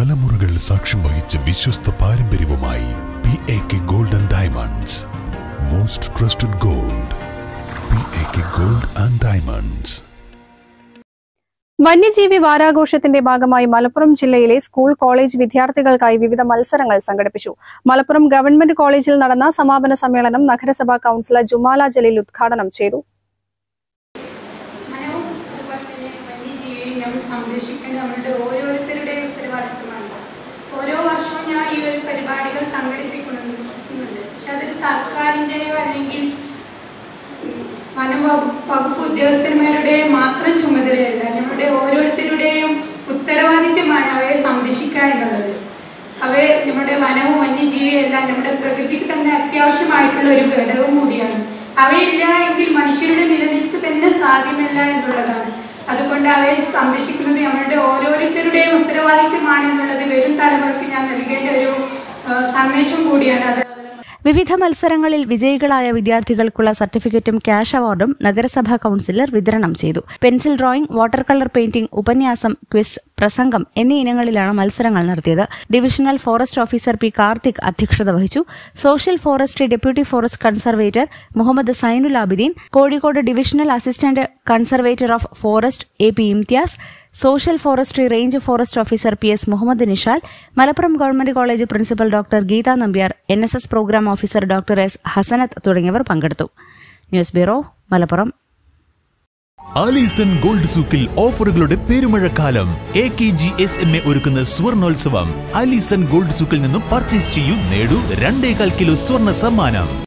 തലമുറകൾ സാക്ഷ്യം വഹിച്ച വിശ്വസ്ത പാരമ്പര്യവുമായി P A K gold and diamonds most trusted gold P A K gold and diamonds വന്യജീവി വാരാഘോഷത്തിന്റെ ഭാഗമായി മലപ്പുറം ജില്ലയിലെ സ്കൂൾ കോളേജ് വിദ്യാർത്ഥികൾക്കായി വിവിധ മത്സരങ്ങൾ സംഘടിപ്പിച്ചു മലപ്പുറം ഗവൺമെന്റ് കോളേജിൽ നടന്ന സമാപന സമ്മേളനം നഗരസഭാ കൌൺസിലർ ജുമാല ജലീൽ ഉദ്ഘാടനം ചെയ്തു മനവും അതുപോലെ തന്നെ വന്യജീവിയും നമ്മൾ സംരക്ഷിക്കേണ്ടത് നമ്മളുടെ ഓരോരുത്തരുടെയും ഉത്തരവാദിത്വമാണ് ഓരോ വർഷവും ഞാൻ ഈ ഒരു പരിപാടികൾ സംഘടിപ്പിക്കുന്നുണ്ട് പക്ഷെ അതൊരു സർക്കാരിൻ്റെയോ അല്ലെങ്കിൽ ഉം, വനം വകുപ്പ് വകുപ്പ് ഉദ്യോഗസ്ഥന്മാരുടെയോ മാത്രം ചുമതലയല്ല നമ്മുടെ ഓരോരുത്തരുടെയും ഉത്തരവാദിത്വമാണ് അവയെ സംരക്ഷിക്കുക എന്നുള്ളത് അവയെ നമ്മുടെ വനവും വന്യജീവിയും എല്ലാം നമ്മുടെ പ്രകൃതിക്ക് തന്നെ അത്യാവശ്യമായിട്ടുള്ള ഒരു ഘടകവും കൂടിയാണ് അവയില്ല എങ്കിൽ മനുഷ്യരുടെ നിലനിൽപ്പ് തന്നെ സാധ്യമല്ല എന്നുള്ളതാണ് അതുകൊണ്ട് അവയെ സംരക്ഷിക്കുന്നത് നമ്മളുടെ ഓരോരുത്തരുടെയും ഉത്തരവാദിത്വമാണ് എന്നുള്ളത് വരും തലമുറയ്ക്ക് ഞാൻ നൽകേണ്ട ഒരു ആ, സന്ദേശം കൂടിയാണ് അത് വിവിധ മത്സരങ്ങളിൽ വിജയികളായ വിദ്യാർത്ഥികൾക്കുള്ള സർട്ടിഫിക്കറ്റും ക്യാഷ് അവാർഡും നഗരസഭാ കൌൺസിലർ വിതരണം ചെയ്തു pencil drawing water colour painting ഉപന്യാസം ക്വിസ് പ്രസംഗം എന്നീ ഇനങ്ങളിലാണ് മത്സരങ്ങൾ നടത്തിയത് divisional forest officer P Karthik അധ്യക്ഷത വഹിച്ചു social forestry deputy forest conservator Muhammad Zainul Abideen Kozhikode divisional assistant conservator of forest A P Imtiaz social forestry range forest officer P S Muhammad Nishal Malappuram government college principal doctor Geetha Nambiar N S S programme officer doctor S Hasanath തുടങ്ങിയവർ പങ്കെടുത്തു news bureau Malappuram Alison gold സൂക്കിൽ ഓഫറുകളുടെ പെരുമഴക്കാലം A K G S M A ഒരുക്കുന്ന സ്വർണോത്സവം Alison gold സൂക്കിൽ നിന്നും purchase ചെയ്യൂ നേടൂ രണ്ടേകാൽ കിലോ സ്വർണ്ണ സമ്മാനം